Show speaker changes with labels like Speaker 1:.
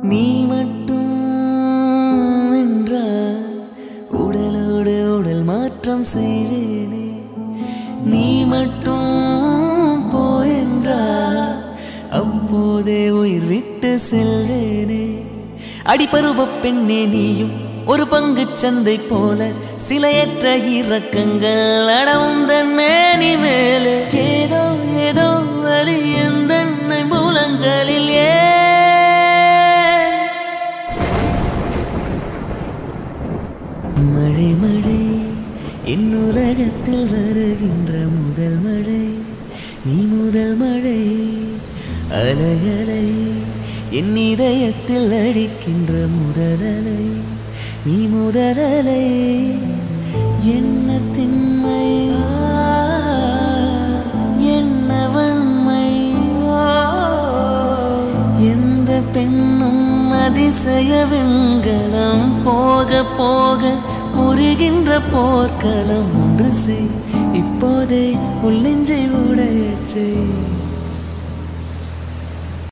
Speaker 1: நீ மட்டும் என்றால் உடலோடு உடல் மாற்றம் செய்வேனே நீ மட்டும் போயென்றால் அப்போதே உயிர் விட்டு செல்வேனே அடிபருவ பெண்ணே நீயும் ஒரு பங்கு சந்தை போல சிலையற்ற இறக்கங்கள் அடவுந்தன் மேனி மேலே ஏதோ ஏதோ வலி எந்த மூலங்களில் ஏன் மழை மழை என் உலகத்தில் வருகின்ற முதல் மழை நீ முதல் மழை அலை அலை என் இதயத்தில் அடிக்கின்ற முதல் அலை நீ முதல் அலை என்ன திண்மை என்ன வன்மை எந்த பெண்ணும் அதிசய வெண்கலம் போக போக புரிகின்ற போர்க்களம் ஒன்று செய் இப்போதே உள்ளெஞ்சை உடைய செய்